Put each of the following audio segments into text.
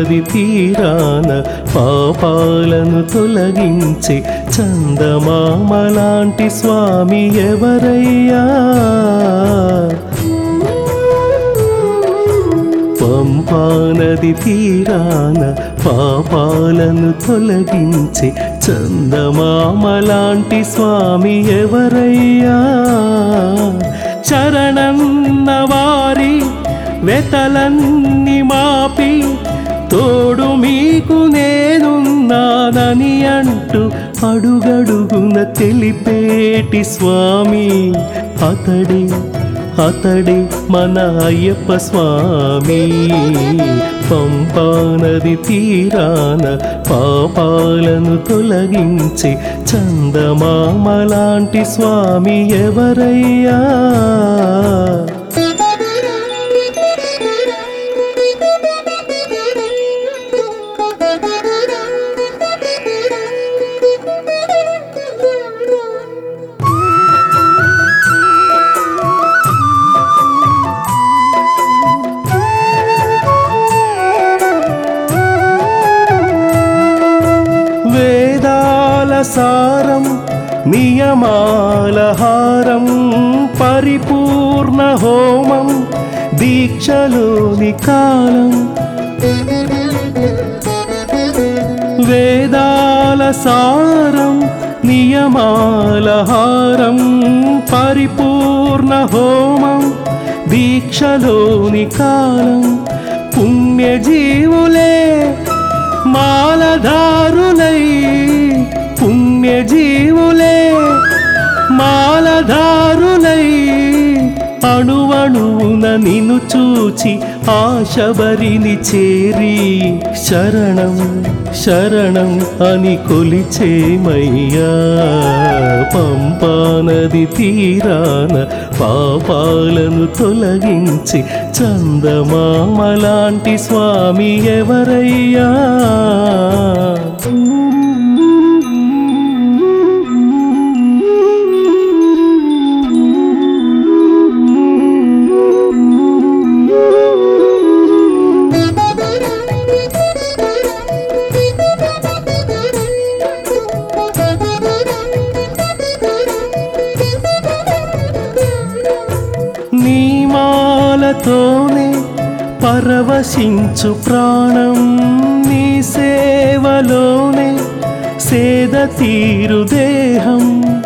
నది తీరాన పాపాలను తొలగించి చందమామలాంటి స్వామి ఎవరయ్యా పంపా నది తీరాన పాపాలను తొలగించి చందమామలాంటి స్వామి ఎవరయ్యా చరణన్న వారి వెతలన్ని మాపి తోడు మీకు నేనున్నానని అంటూ అడుగడుగున తెలిపేటి స్వామి అతడే అతడే మన అయ్యప్ప స్వామి పంపా నది తీరాన పాపాలను తొలగించి చందమామలాంటి స్వామి ఎవరయ్యా వేదాల సారం నియమాల హారం పరిపూర్ణ హోమం దీక్షలోని కాలం వేదాల సారం నియమాల హారం పరిపూర్ణ హోమం దీక్షలోని కాలం పుణ్యజీవులే మాలధారులై పుణ్యజీవులే మాలధారులై అణువణువున నిన్ను చూచి ఆశబరిని చేరి శరణం శరణం అని కొలిచేమయ్యా పంపా నది తీరాన పాపాలను తొలగించి చందమామలాంటి స్వామి ఎవరయ్యా నీమాలతోనే పరవశించు ప్రాణం నీ సేవలోనే సేద తీరు దేహం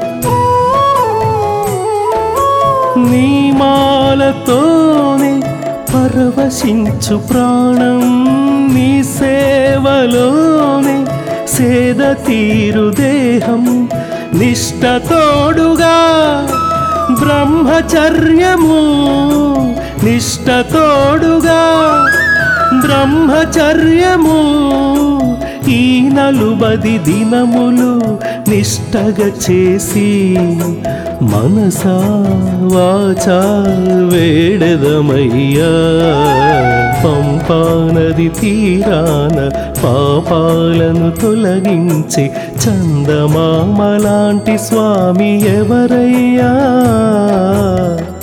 నీమాలతోనే పరవశించు ప్రాణం నీ సేవలోనే సేద తీరు దేహం నిష్టతోడుగా బ్రహ్మచర్యము నిష్టతోడుగా బ్రహ్మచర్యము ఈ నలుబది దినములు నిష్టగా చేసి మనసా వాచా వేడదమయ్యా పంపా నది తీరాన పాపాలను తొలగించి చందమామలాంటి స్వామి ఎవరయ్యా